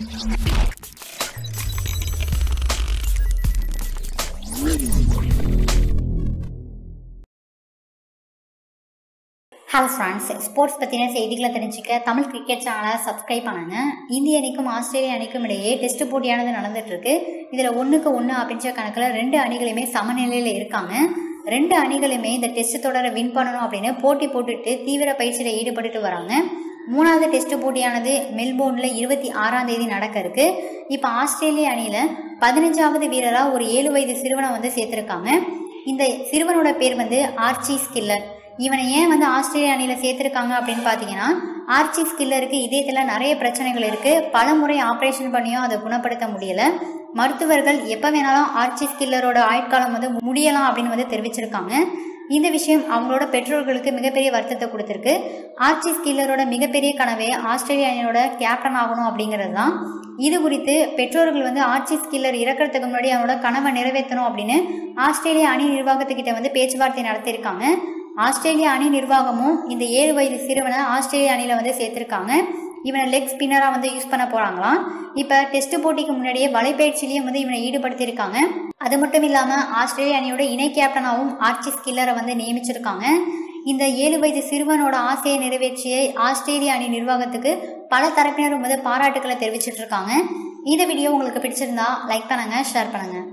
hello friends sports பற்றின செய்திகளை தெரிஞ்சுக்க தமிழ் கிரிக்கெட் சேனலை சப்ஸ்கிரைப் பண்ணுங்க இந்திய அணிக்கும் ஆஸ்திரேலிய அணிக்கும் இடையே டெஸ்ட் போட்டியானது நடந்துட்டு இருக்கு இதில் ஒன்றுக்கு ஒன்று அப்படின்ற கணக்கில் ரெண்டு அணிகளுமே சமநிலையில் இருக்காங்க ரெண்டு அணிகளுமே இந்த டெஸ்ட் தொடரை வின் பண்ணணும் அப்படின்னு போட்டி போட்டுட்டு தீவிர பயிற்சியில் ஈடுபட்டுட்டு வராங்க மூணாவது டெஸ்ட் போட்டியானது மெல்போர்னில் இருபத்தி ஆறாம் தேதி நடக்க இருக்கு இப்போ ஆஸ்திரேலிய அணியில் பதினஞ்சாவது வீரராக ஒரு ஏழு வயது சிறுவனை வந்து சேர்த்துருக்காங்க இந்த சிறுவனோட பேர் வந்து ஆர்ச்சி ஸ்கில்லர் இவனை ஏன் வந்து ஆஸ்திரேலிய அணியில் சேர்த்துருக்காங்க அப்படின்னு பார்த்தீங்கன்னா ஆர்ச்சி ஸ்கில்லருக்கு இதயத்தில் நிறைய பிரச்சனைகள் இருக்குது பல முறை ஆப்ரேஷன் பண்ணியும் அதை குணப்படுத்த முடியலை மருத்துவர்கள் எப்போ வேணாலும் ஆர்ச்சி ஸ்கில்லரோட ஆயுட்காலம் வந்து முடியலாம் அப்படின்னு வந்து தெரிவிச்சிருக்காங்க இந்த விஷயம் அவங்களோட பெற்றோர்களுக்கு மிகப்பெரிய வருத்தத்தை கொடுத்துருக்கு ஆர்ச்சி ஸ்கில்லரோட மிகப்பெரிய கனவே ஆஸ்திரேலிய அணியோட கேப்டன் ஆகணும் அப்படிங்கிறது தான் இது குறித்து பெற்றோர்கள் வந்து ஆர்ச்சி ஸ்கில்லர் இறக்கிறதுக்கு முன்னாடி அவனோட கனவை நிறைவேற்றணும் அப்படின்னு ஆஸ்திரேலிய அணி நிர்வாகத்துக்கிட்ட வந்து பேச்சுவார்த்தை நடத்தியிருக்காங்க ஆஸ்திரேலிய அணி நிர்வாகமும் இந்த ஏழு வயது சிறுவனை ஆஸ்திரேலிய அணியில் வந்து சேர்த்துருக்காங்க இவனை லெக் ஸ்பின்னராக வந்து யூஸ் பண்ண போகிறாங்களாம் இப்போ டெஸ்ட் போட்டிக்கு முன்னாடியே வலைப்பயிற்சியிலையும் வந்து இவனை ஈடுபடுத்தியிருக்காங்க அது மட்டும் இல்லாமல் ஆஸ்திரேலிய அணியோட இணை கேப்டனாகவும் ஆர்ச்சி ஸ்கில்லரை வந்து நியமிச்சிருக்காங்க இந்த ஏழு வயது சிறுவனோட ஆசையை நிறைவேற்றிய ஆஸ்திரேலிய அணி நிர்வாகத்துக்கு பல தரப்பினரும் வந்து பாராட்டுக்களை தெரிவிச்சிட்டு இருக்காங்க இந்த வீடியோ உங்களுக்கு பிடிச்சிருந்தா லைக் பண்ணுங்க ஷேர் பண்ணுங்க